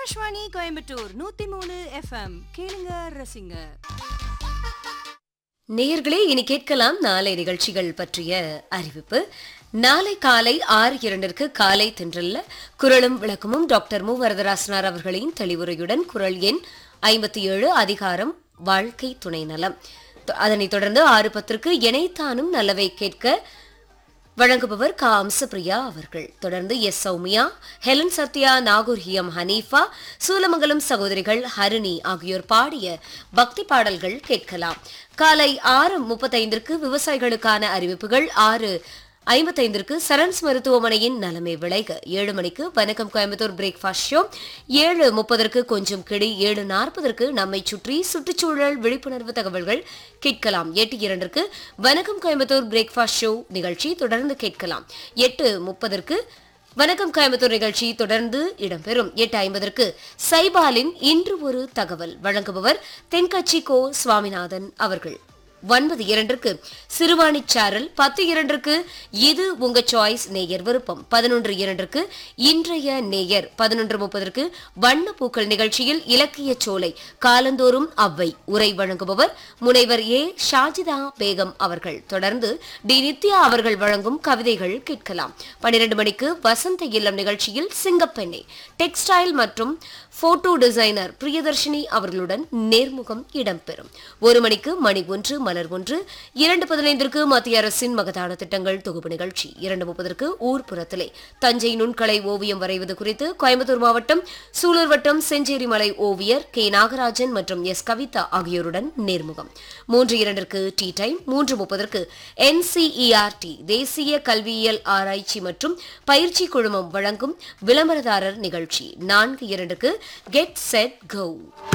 ஆகாஷ்வாணி கோயம்புத்தூர் நூத்தி மூணு எஃப்எம் கேளுங்க ரசிங்க நேயர்களே இனி கேட்கலாம் நாளை நிகழ்ச்சிகள் பற்றிய அறிவிப்பு நாளை காலை ஆறு இரண்டிற்கு காலை தென்றல்ல குரலும் விளக்கமும் டாக்டர் மு வரதராசனார் அவர்களின் தெளிவுரையுடன் குரல் எண் ஐம்பத்தி ஏழு அதிகாரம் வாழ்க்கை துணை நலம் தொ- அதனைத் தொடர்ந்து ஆறு பத்திற்கு இணைத்தானும் நல்லவை கேட்க வழங்குபவர் கா அம்சப்பிரியா அவர்கள் தொடர்ந்து எஸ் சௌமியா ஹெலன் சத்யா நாகூர் ஹியம் ஹனீஃபா சூலமங்கலம் சகோதரிகள் ஹரிணி ஆகியோர் பாடிய பக்தி பாடல்கள் கேட்கலாம் காலை ஆறு முப்பத்தைந்திற்கு விவசாயிகளுக்கான அறிவிப்புகள் ஆறு ஐம்பத்தைந்திற்கு சரண்ஸ் மருத்துவமனையின் நலமே விளைக ஏழு மணிக்கு வணக்கம் கோயம்புத்தூர் பிரேக்ஃபாஸ்ட் ஷோ ஏழு முப்பதற்கு கொஞ்சம் கிடி ஏழு நாற்பதற்கு நம்மை சுற்றி சுற்றுச்சூழல் விழிப்புணர்வு தகவல்கள் கேட்கலாம் எட்டு இரண்டிற்கு வணக்கம் கோயம்புத்தூர் பிரேக்ஃபாஸ்ட் ஷோ நிகழ்ச்சி தொடர்ந்து கேட்கலாம் எட்டு முப்பதற்கு வணக்கம் கோயம்புத்தூர் நிகழ்ச்சி தொடர்ந்து இடம்பெறும் எட்டு ஐம்பதற்கு சைபாலின் இன்று ஒரு தகவல் வழங்குபவர் தென்கட்சி கோ சுவாமிநாதன் அவர்கள் ஒன்பது இரண்டிற்கு சிறுவாணி சாரல் பத்து இரண்டிற்கு இது உங்க சாய்ஸ் நேயர் விருப்பம் பதினொன்று இரண்டிற்கு இன்றைய நேயர் பதினொன்று முப்பதற்கு வண்ண பூக்கள் நிகழ்ச்சியில் இலக்கிய சோலை காலந்தோறும் அவ்வை உரை வழங்குபவர் முனைவர் ஏ ஷாஜிதா பேகம் அவர்கள் தொடர்ந்து டி நித்யா அவர்கள் வழங்கும் கவிதைகள் கேட்கலாம் பன்னிரண்டு மணிக்கு வசந்த இல்லம் நிகழ்ச்சியில் சிங்கப்பெண்ணை டெக்ஸ்டைல் மற்றும் போட்டோ டிசைனர் பிரியதர்ஷினி அவர்களுடன் நேர்முகம் இடம்பெறும் ஒரு மணிக்கு மணி ஒன்று மலர் ஒன்று இரண்டு பதினைந்திற்கு மத்திய அரசின் மகதான திட்டங்கள் தொகுப்பு நிகழ்ச்சி இரண்டு முப்பதற்கு ஊர்ப்புறத்திலே தஞ்சை நுண்கலை ஓவியம் வரைவது குறித்து கோயம்புத்தூர் மாவட்டம் சூலூர் வட்டம் செஞ்சேரி மலை ஓவியர் கே நாகராஜன் மற்றும் எஸ் கவிதா ஆகியோருடன் நேர்முகம் மூன்று இரண்டிற்கு டீ டைம் மூன்று முப்பதற்கு என்சிஇஆர்டி தேசிய கல்வியியல் ஆராய்ச்சி மற்றும் பயிற்சி குழுமம் வழங்கும் விளம்பரதாரர் நிகழ்ச்சி நான்கு இரண்டுக்கு கெட் செட் கோ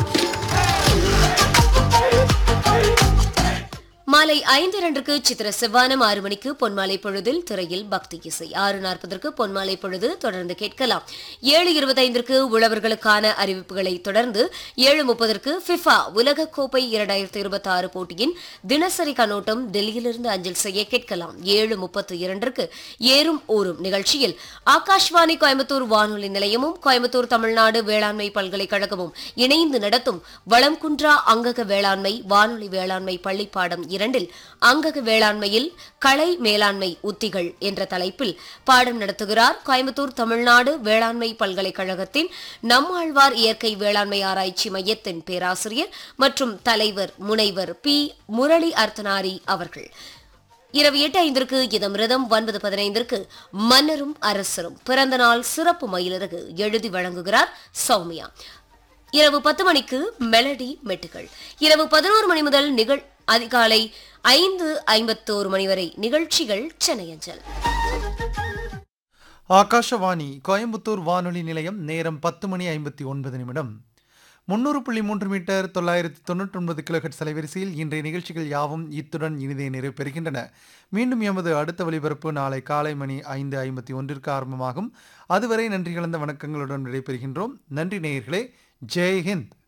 மாலை ஐந்து இரண்டுக்கு சித்திர செவ்வானம் ஆறு மணிக்கு பொன்மாலை பொழுதில் திரையில் பக்தி இசை ஆறு நாற்பதற்கு பொன்மாலை பொழுது தொடர்ந்து கேட்கலாம் ஏழு இருபத்தைந்திற்கு உழவர்களுக்கான அறிவிப்புகளை தொடர்ந்து ஏழு முப்பதற்கு ஃபிஃபா உலகக்கோப்பை இரண்டாயிரத்தி இருபத்தி ஆறு போட்டியின் தினசரி கண்ணோட்டம் டெல்லியிலிருந்து அஞ்சல் செய்ய கேட்கலாம் ஏழு முப்பத்து இரண்டிற்கு ஏறும் ஊரும் நிகழ்ச்சியில் ஆகாஷ்வாணி கோயம்புத்தூர் வானொலி நிலையமும் கோயம்புத்தூர் தமிழ்நாடு வேளாண்மை பல்கலைக்கழகமும் இணைந்து நடத்தும் வளம் குன்றா அங்கக வேளாண்மை வானொலி வேளாண்மை பள்ளிப்பாடம் இரண்டில் அங்கக வேளாண்மையில் களை மேலாண்மை உத்திகள் என்ற தலைப்பில் பாடம் நடத்துகிறார் கோயம்புத்தூர் தமிழ்நாடு வேளாண்மை பல்கலைக்கழகத்தின் நம்மாழ்வார் இயற்கை வேளாண்மை ஆராய்ச்சி மையத்தின் பேராசிரியர் மற்றும் தலைவர் முனைவர் பி முரளி அர்த்தனாரி அவர்கள் இரவு எட்டு ஐந்திற்கு இதமிரதம் ஒன்பது பதினைந்திற்கு மன்னரும் அரசரும் பிறந்த நாள் சிறப்பு மயிலிறகு எழுதி வழங்குகிறார் சௌமியா இரவு பத்து மணிக்கு மெலடி மெட்டுகள் இரவு பதினோரு மணி முதல் நிகழ் அதிகாலை ஐந்து ஐம்பத்தோரு மணி வரை நிகழ்ச்சிகள் சென்னையஞ்சல் ஆகாஷவாணி கோயம்புத்தூர் வானொலி நிலையம் நேரம் பத்து மணி ஐம்பத்தி ஒன்பது நிமிடம் முன்னூறு புள்ளி மூன்று மீட்டர் தொள்ளாயிரத்தி தொண்ணூற்றி ஒன்பது கிலோஹெட் அலைவரிசையில் இன்றைய நிகழ்ச்சிகள் யாவும் இத்துடன் இனிதே நிறைவு பெறுகின்றன மீண்டும் எமது அடுத்த ஒலிபரப்பு நாளை காலை மணி ஐந்து ஐம்பத்தி ஒன்றிற்கு ஆரம்பமாகும் அதுவரை நன்றி கலந்த வணக்கங்களுடன் விடைபெறுகின்றோம் நன்றி நேயர்களே ஜெய் ஹிந்த்